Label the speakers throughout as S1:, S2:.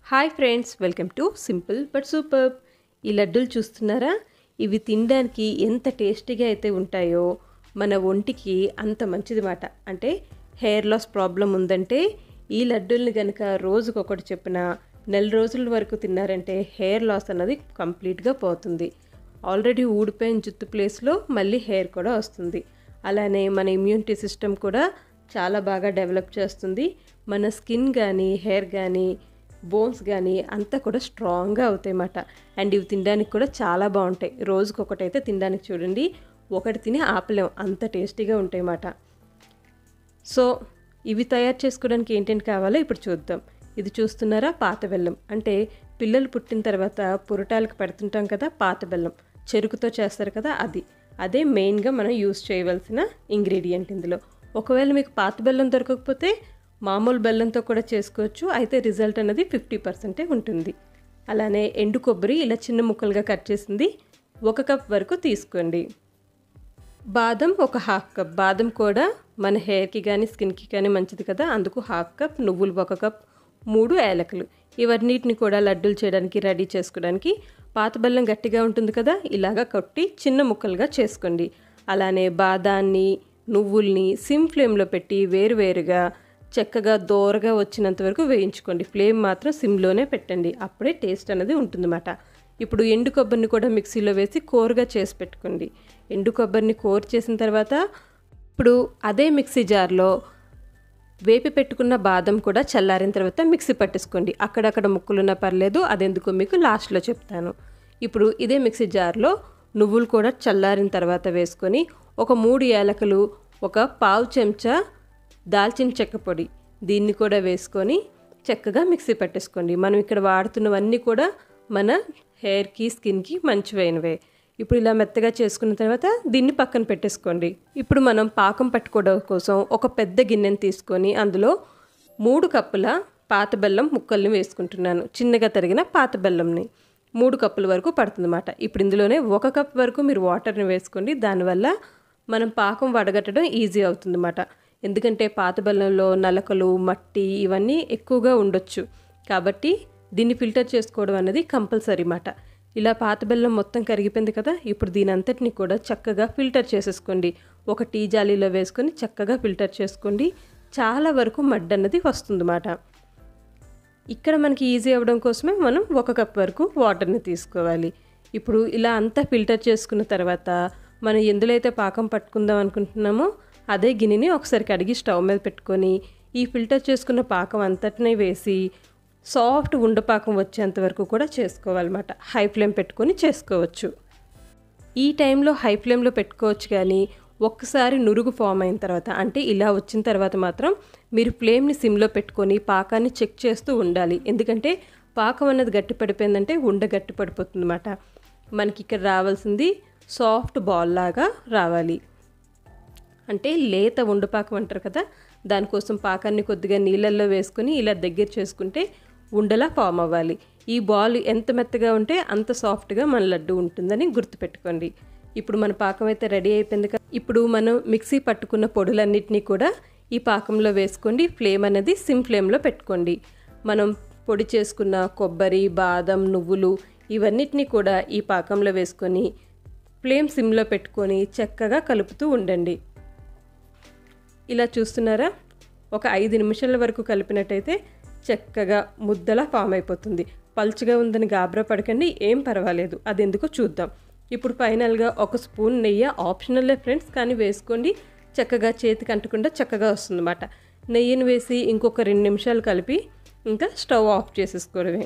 S1: hi friends welcome to simple but super ఈ లడ్డూలు చూస్తున్నారా ఇవి తినడానికి ఎంత టేస్టీగా అయితే ఉంటాయో మన ఒంటికి అంత మంచిది మాట అంటే హెయిర్ లాస్ ప్రాబ్లం ఉందంటే ఈ లడ్డూల్ని కనుక రోజుకొకటి చెప్పిన నెల రోజుల వరకు తిన్నారంటే హెయిర్ లాస్ అన్నది కంప్లీట్గా పోతుంది ఆల్రెడీ ఊడిపోయిన జుత్తు ప్లేస్లో మళ్ళీ హెయిర్ కూడా వస్తుంది అలానే మన ఇమ్యూనిటీ సిస్టమ్ కూడా చాలా బాగా డెవలప్ చేస్తుంది మన స్కిన్ కానీ హెయిర్ కానీ బోన్స్ కానీ అంతా కూడా స్ట్రాంగ్గా అవుతాయి అన్నమాట అండ్ ఇవి తినడానికి కూడా చాలా బాగుంటాయి రోజుకి ఒకటైతే తినడానికి చూడండి ఒకటి తిని ఆపలేం అంత టేస్టీగా ఉంటాయి అన్నమాట సో ఇవి తయారు చేసుకోవడానికి ఏంటేంటి కావాలో ఇప్పుడు చూద్దాం ఇది చూస్తున్నారా పాత బెల్లం అంటే పిల్లలు పుట్టిన తర్వాత పురటాలకు పెడుతుంటాం కదా పాత బెల్లం చెరుకుతో చేస్తారు కదా అది అదే మెయిన్గా మనం యూస్ చేయవలసిన ఇంగ్రీడియంట్ ఇందులో ఒకవేళ మీకు పాత బెల్లం దొరకకపోతే మామూలు బెల్లంతో కూడా చేసుకోవచ్చు అయితే రిజల్ట్ అనేది ఫిఫ్టీ పర్సెంటే ఉంటుంది అలానే ఎండు కొబ్బరి ఇలా చిన్న ముక్కలుగా కట్ చేసింది ఒక కప్ వరకు తీసుకోండి బాదం ఒక హాఫ్ కప్ బాదం కూడా మన హెయిర్కి కానీ స్కిన్కి కానీ మంచిది కదా అందుకు హాఫ్ కప్ నువ్వులు ఒక కప్ మూడు ఏలకలు ఇవన్నిటిని కూడా లడ్డూలు చేయడానికి రెడీ చేసుకోవడానికి పాత బెల్లం గట్టిగా ఉంటుంది కదా ఇలాగా కొట్టి చిన్న ముక్కలుగా చేసుకోండి అలానే బాదాన్ని నువ్వుల్ని సిమ్ ఫ్లేమ్లో పెట్టి వేరువేరుగా చక్కగా దోరగా వచ్చినంత వరకు వేయించుకోండి ఫ్లేమ్ మాత్రం సిమ్లోనే పెట్టండి అప్పుడే టేస్ట్ అనేది ఉంటుందన్నమాట ఇప్పుడు ఎండు కొబ్బరిని కూడా మిక్సీలో వేసి కోరుగా చేసి పెట్టుకోండి ఎండు కొబ్బరిని కోరు చేసిన తర్వాత ఇప్పుడు అదే మిక్సీ జార్లో వేపి పెట్టుకున్న బాదం కూడా చల్లారిన తర్వాత మిక్సీ పట్టేసుకోండి అక్కడక్కడ ముక్కలున్నా పర్లేదు అదెందుకు మీకు లాస్ట్లో చెప్తాను ఇప్పుడు ఇదే మిక్సీ జార్లో నువ్వులు కూడా చల్లారిన తర్వాత వేసుకొని ఒక మూడు యాలకులు ఒక పావు చెంచా దాల్చిన చెక్క పొడి దీన్ని కూడా వేసుకొని చక్కగా మిక్సీ పట్టేసుకోండి మనం ఇక్కడ వాడుతున్నవన్నీ కూడా మన హెయిర్కి స్కిన్కి మంచివైనవే ఇప్పుడు ఇలా మెత్తగా చేసుకున్న తర్వాత దీన్ని పక్కన పెట్టేసుకోండి ఇప్పుడు మనం పాకం పట్టుకోవడం కోసం ఒక పెద్ద గిన్నెని తీసుకొని అందులో మూడు కప్పుల పాత బెల్లం ముక్కల్ని వేసుకుంటున్నాను చిన్నగా తరిగిన పాత బెల్లంని మూడు కప్పుల వరకు పడుతుందన్నమాట ఇప్పుడు ఇందులోనే ఒక కప్ వరకు మీరు వాటర్ని వేసుకోండి దానివల్ల మనం పాకం వడగట్టడం ఈజీ అవుతుందన్నమాట ఎందుకంటే పాత బెల్లంలో నలకలు మట్టి ఇవన్నీ ఎక్కువగా ఉండొచ్చు కాబట్టి దీన్ని ఫిల్టర్ చేసుకోవడం అనేది కంపల్సరీ మాట ఇలా పాత బెల్లం మొత్తం కరిగిపోయింది కదా ఇప్పుడు దీని అంతటిని కూడా చక్కగా ఫిల్టర్ చేసేసుకోండి ఒక టీ జాలీలో వేసుకొని చక్కగా ఫిల్టర్ చేసుకోండి చాలా వరకు మడ్ అన్నది వస్తుందన్నమాట ఇక్కడ మనకి ఈజీ అవ్వడం కోసమే మనం ఒక కప్ వరకు వాటర్ని తీసుకోవాలి ఇప్పుడు ఇలా అంతా ఫిల్టర్ చేసుకున్న తర్వాత మనం ఎందులో అయితే పాకం పట్టుకుందాం అనుకుంటున్నామో అదే గిన్నెని ఒకసారి కడిగి స్టవ్ మీద పెట్టుకొని ఈ ఫిల్టర్ చేసుకున్న పాకం అంతటినీ వేసి సాఫ్ట్ ఉండపాకం వచ్చేంత వరకు కూడా చేసుకోవాలన్నమాట హై ఫ్లేమ్ పెట్టుకొని చేసుకోవచ్చు ఈ టైంలో హై ఫ్లేమ్లో పెట్టుకోవచ్చు కానీ ఒక్కసారి నురుగు ఫామ్ అయిన తర్వాత అంటే ఇలా వచ్చిన తర్వాత మాత్రం మీరు ఫ్లేమ్ని సిమ్లో పెట్టుకొని పాకాన్ని చెక్ చేస్తూ ఉండాలి ఎందుకంటే పాకం అన్నది గట్టి పడిపోయిందంటే ఉండ గట్టి పడిపోతుంది అన్నమాట మనకి ఇక్కడ రావాల్సింది సాఫ్ట్ బాల్ లాగా రావాలి అంటే లేత ఉండపాకం అంటారు కదా దానికోసం పాకాన్ని కొద్దిగా నీళ్ళల్లో వేసుకొని ఇలా దగ్గర చేసుకుంటే ఉండలా ఫామ్ అవ్వాలి ఈ బాల్ ఎంత మెత్తగా ఉంటే అంత సాఫ్ట్గా మన లడ్డు ఉంటుందని గుర్తుపెట్టుకోండి ఇప్పుడు మన పాకం అయితే రెడీ అయిపోయింది కదా ఇప్పుడు మనం మిక్సీ పట్టుకున్న పొడులన్నిటినీ కూడా ఈ పాకంలో వేసుకోండి ఫ్లేమ్ అనేది సిమ్ ఫ్లేమ్లో పెట్టుకోండి మనం పొడి చేసుకున్న కొబ్బరి బాదం నువ్వులు ఇవన్నిటినీ కూడా ఈ పాకంలో వేసుకొని ఫ్లేమ్ సిమ్లో పెట్టుకొని చక్కగా కలుపుతూ ఉండండి ఇలా చూస్తున్నారా ఒక ఐదు నిమిషాల వరకు కలిపినట్టయితే చక్కగా ముద్దలా ఫామ్ అయిపోతుంది పల్చగా ఉందని గాబరా పడకండి ఏం పర్వాలేదు అది ఎందుకో చూద్దాం ఇప్పుడు ఫైనల్గా ఒక స్పూన్ నెయ్యి ఆప్షనల్లే ఫ్రెండ్స్ కానీ వేసుకోండి చక్కగా చేతికి అంటకుండా చక్కగా వస్తుందన్నమాట నెయ్యిని వేసి ఇంకొక రెండు నిమిషాలు కలిపి ఇంకా స్టవ్ ఆఫ్ చేసేసుకోవడమే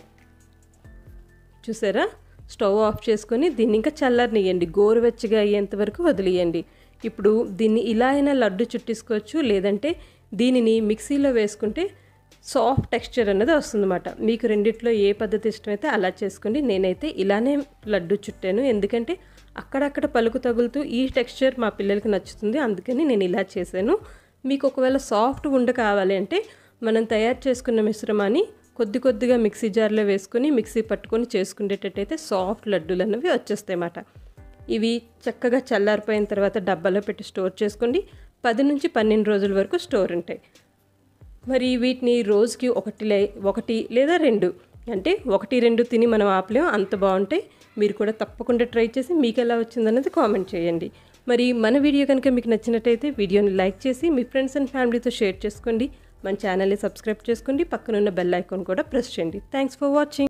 S1: చూసారా స్టవ్ ఆఫ్ చేసుకొని దీన్ని ఇంకా చల్లారనియండి గోరువెచ్చగా అయ్యేంత వరకు వదిలేయండి ఇప్పుడు దీన్ని ఇలా అయినా లడ్డు చుట్టేసుకోవచ్చు లేదంటే దీనిని మిక్సీలో వేసుకుంటే సాఫ్ట్ టెక్స్చర్ అనేది వస్తుందన్నమాట మీకు రెండిట్లో ఏ పద్ధతి ఇష్టమైతే అలా చేసుకోండి నేనైతే ఇలానే లడ్డు చుట్టాను ఎందుకంటే అక్కడక్కడ పలుకు తగులుతూ ఈ టెక్స్చర్ మా పిల్లలకి నచ్చుతుంది అందుకని నేను ఇలా చేశాను మీకు ఒకవేళ సాఫ్ట్ ఉండ కావాలి అంటే మనం తయారు చేసుకున్న మిశ్రమాన్ని కొద్ది కొద్దిగా మిక్సీ జార్లో వేసుకొని మిక్సీ పట్టుకొని చేసుకునేటట్టయితే సాఫ్ట్ లడ్డూలు అనేవి వచ్చేస్తాయి అన్నమాట ఇవి చక్కగా చల్లారిపోయిన తర్వాత డబ్బాలో పెట్టి స్టోర్ చేసుకోండి పది నుంచి పన్నెండు రోజుల వరకు స్టోర్ ఉంటాయి మరి వీటిని రోజుకి ఒకటి లే ఒకటి లేదా రెండు అంటే ఒకటి రెండు తిని మనం ఆపలేం అంత బాగుంటాయి మీరు కూడా తప్పకుండా ట్రై చేసి మీకు ఎలా వచ్చిందన్నది కామెంట్ చేయండి మరి మన వీడియో కనుక మీకు నచ్చినట్టయితే వీడియోని లైక్ చేసి మీ ఫ్రెండ్స్ అండ్ ఫ్యామిలీతో షేర్ చేసుకోండి మన ఛానల్ని సబ్స్క్రైబ్ చేసుకోండి పక్కనున్న బెల్ ఐకాన్ కూడా ప్రెస్ చేయండి థ్యాంక్స్ ఫర్ వాచింగ్